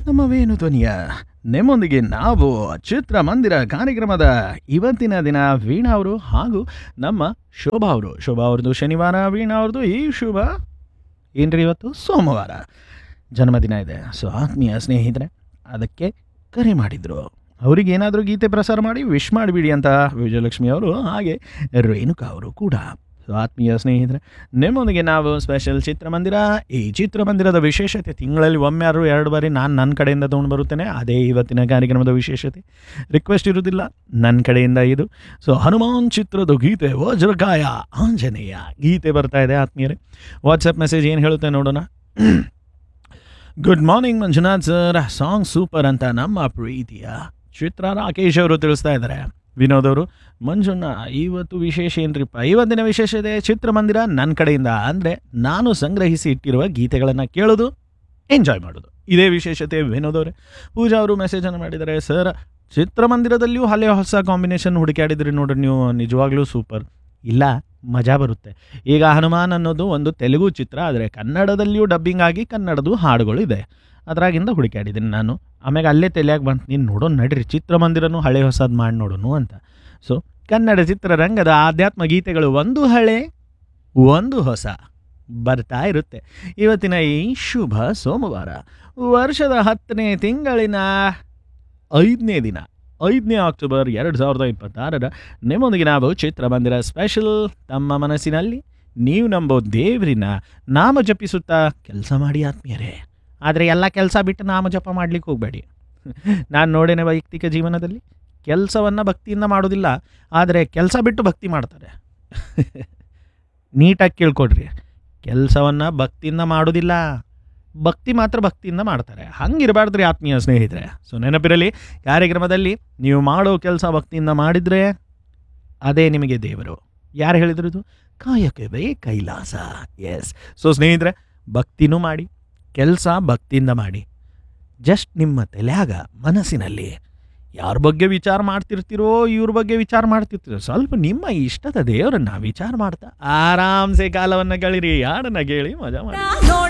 ನಮ್ಮ ವೇಣು ಧ್ವನಿಯ ನಿಮ್ಮೊಂದಿಗೆ ನಾವು ಚಿತ್ರಮಂದಿರ ಕಾರ್ಯಕ್ರಮದ ಇವತ್ತಿನ ದಿನ ವೀಣಾ ಅವರು ಹಾಗೂ ನಮ್ಮ ಶೋಭಾ ಅವರು ಶೋಭಾ ಅವ್ರದ್ದು ಶನಿವಾರ ವೀಣಾ ಅವ್ರದ್ದು ಈ ಶುಭ ಏನ್ರಿ ಇವತ್ತು ಸೋಮವಾರ ಜನ್ಮದಿನ ಇದೆ ಸೊ ಆತ್ಮೀಯ ಸ್ನೇಹಿತರೆ ಅದಕ್ಕೆ ಕರೆ ಮಾಡಿದರು ಅವರಿಗೆ ಏನಾದರೂ ಗೀತೆ ಪ್ರಸಾರ ಮಾಡಿ ವಿಶ್ ಮಾಡಿಬಿಡಿ ಅಂತ ವಿಜಯಲಕ್ಷ್ಮಿ ಅವರು ಹಾಗೆ ರೇಣುಕಾ ಅವರು ಕೂಡ ಸೊ ಆತ್ಮೀಯ ಸ್ನೇಹಿತರೆ ನಿಮ್ಮೊಂದಿಗೆ ನಾವು ಸ್ಪೆಷಲ್ ಚಿತ್ರಮಂದಿರ ಈ ಚಿತ್ರಮಂದಿರದ ವಿಶೇಷತೆ ತಿಂಗಳಲ್ಲಿ ಒಮ್ಮೆ ಆದ್ರೂ ಎರಡು ಬಾರಿ ನಾನು ನನ್ನ ಕಡೆಯಿಂದ ತೊಗೊಂಡು ಬರುತ್ತೇನೆ ಅದೇ ಇವತ್ತಿನ ಕಾರ್ಯಕ್ರಮದ ವಿಶೇಷತೆ ರಿಕ್ವೆಸ್ಟ್ ಇರುವುದಿಲ್ಲ ನನ್ನ ಕಡೆಯಿಂದ ಇದು ಸೊ ಹನುಮಾನ್ ಚಿತ್ರದ ಗೀತೆ ವಜ್ರಕಾಯ ಆಂಜನೇಯ ಗೀತೆ ಬರ್ತಾ ಇದೆ ಆತ್ಮೀಯರೇ ವಾಟ್ಸಪ್ ಮೆಸೇಜ್ ಏನು ಹೇಳುತ್ತೆ ನೋಡೋಣ good morning Manjunath sir song super ಅಂತ ನಮ್ಮ ಪ್ರೀತಿಯ ಚಿತ್ರ ರಾಕೇಶ್ ಅವರು ತಿಳಿಸ್ತಾ ಇದ್ದಾರೆ ವಿನೋದ್ ಅವರು ಮಂಜುಣ್ಣ ಇವತ್ತು ವಿಶೇಷ ಏನ್ರಿಪ್ಪ ಇವತ್ತಿನ ವಿಶೇಷತೆ ಚಿತ್ರಮಂದಿರ ನನ್ನ ಕಡೆಯಿಂದ ಅಂದರೆ ನಾನು ಸಂಗ್ರಹಿಸಿ ಇಟ್ಟಿರುವ ಗೀತೆಗಳನ್ನು ಕೇಳೋದು ಎಂಜಾಯ್ ಮಾಡೋದು ಇದೇ ವಿಶೇಷತೆ ವಿನೋದ್ ಅವರೇ ಪೂಜಾ ಅವರು ಮೆಸೇಜನ್ನು ಮಾಡಿದ್ದಾರೆ ಸರ್ ಚಿತ್ರಮಂದಿರದಲ್ಲಿಯೂ ಹಳೆ ಹೊಸ ಕಾಂಬಿನೇಷನ್ ಹುಡುಕಾಡಿದ್ರಿ ನೋಡ್ರಿ ನೀವು ನಿಜವಾಗ್ಲೂ ಸೂಪರ್ ಇಲ್ಲ ಮಜಾ ಬರುತ್ತೆ ಈಗ ಹನುಮಾನ್ ಅನ್ನೋದು ಒಂದು ತೆಲುಗು ಚಿತ್ರ ಆದರೆ ಕನ್ನಡದಲ್ಲಿಯೂ ಡಬ್ಬಿಂಗ್ ಆಗಿ ಕನ್ನಡದು ಹಾಡುಗಳು ಇದೆ ಅದ್ರಾಗಿಂದ ಹುಡುಕಾಡಿದ್ದೀನಿ ನಾನು ಆಮ್ಯಾಗ ಅಲ್ಲೇ ತಲೆಯಾಗಿ ಬಂತು ನೀನು ನೋಡೋಣ ನಡ್ರಿ ಚಿತ್ರಮಂದಿರನೂ ಹಳೆ ಹೊಸದು ಮಾಡಿ ನೋಡೋಣ ಅಂತ ಸೊ ಕನ್ನಡ ಚಿತ್ರರಂಗದ ಆಧ್ಯಾತ್ಮ ಗೀತೆಗಳು ಒಂದು ಹಳೆ ಒಂದು ಹೊಸ ಬರ್ತಾ ಇರುತ್ತೆ ಇವತ್ತಿನ ಈ ಶುಭ ಸೋಮವಾರ ವರ್ಷದ ಹತ್ತನೇ ತಿಂಗಳಿನ ಐದನೇ ದಿನ ಐದನೇ ಅಕ್ಟೋಬರ್ ಎರಡು ಸಾವಿರದ ಇಪ್ಪತ್ತಾರರ ನಿಮ್ಮೊಂದಿಗೆ ನಾವು ಚಿತ್ರಮಂದಿರ ಸ್ಪೆಷಲ್ ತಮ್ಮ ಮನಸ್ಸಿನಲ್ಲಿ ನೀವು ನಂಬೋ ದೇವರಿನ ನಾಮ ಜಪಿಸುತ್ತಾ ಕೆಲಸ ಮಾಡಿ ಆತ್ಮೀಯರೇ ಆದರೆ ಎಲ್ಲ ಕೆಲಸ ಬಿಟ್ಟು ನಾಮ ಜಪ ಮಾಡ್ಲಿಕ್ಕೆ ಹೋಗಬೇಡಿ ನಾನು ನೋಡೇನೆ ವೈಯಕ್ತಿಕ ಜೀವನದಲ್ಲಿ ಕೆಲಸವನ್ನು ಭಕ್ತಿಯಿಂದ ಮಾಡೋದಿಲ್ಲ ಆದರೆ ಕೆಲಸ ಬಿಟ್ಟು ಭಕ್ತಿ ಮಾಡ್ತಾರೆ ನೀಟಾಗಿ ಕೇಳ್ಕೊಡ್ರಿ ಕೆಲಸವನ್ನು ಭಕ್ತಿಯಿಂದ ಮಾಡೋದಿಲ್ಲ ಭಕ್ತಿ ಮಾತ್ರ ಭಕ್ತಿಯಿಂದ ಮಾಡ್ತಾರೆ ಹಂಗಿರಬಾರ್ದ್ರಿ ಆತ್ಮೀಯ ಸ್ನೇಹಿತರೆ ಸೊ ನೆನಪಿರಲಿ ಕಾರ್ಯಕ್ರಮದಲ್ಲಿ ನೀವು ಮಾಡೋ ಕೆಲಸ ಭಕ್ತಿಯಿಂದ ಮಾಡಿದರೆ ಅದೇ ನಿಮಗೆ ದೇವರು ಯಾರು ಹೇಳಿದ್ರು ಕಾಯಕವೇ ಕೈಲಾಸ ಎಸ್ ಸೊ ಸ್ನೇಹಿತರೆ ಭಕ್ತಿನೂ ಮಾಡಿ ಕೆಲಸ ಭಕ್ತಿಯಿಂದ ಮಾಡಿ ಜಸ್ಟ್ ನಿಮ್ಮ ತಲೆಯಾಗ ಮನಸ್ಸಿನಲ್ಲಿ ಯಾರ ಬಗ್ಗೆ ವಿಚಾರ ಮಾಡ್ತಿರ್ತೀರೋ ಇವ್ರ ಬಗ್ಗೆ ವಿಚಾರ ಮಾಡ್ತಿರ್ತೀರೋ ಸ್ವಲ್ಪ ನಿಮ್ಮ ಇಷ್ಟದ ದೇವರನ್ನ ವಿಚಾರ ಮಾಡ್ತಾ ಆರಾಮ್ಸೆ ಕಾಲವನ್ನು ಗಳಿರಿ ಹಾಡನ್ನ ಕೇಳಿ ಮಜಾ ಮಾಡಿ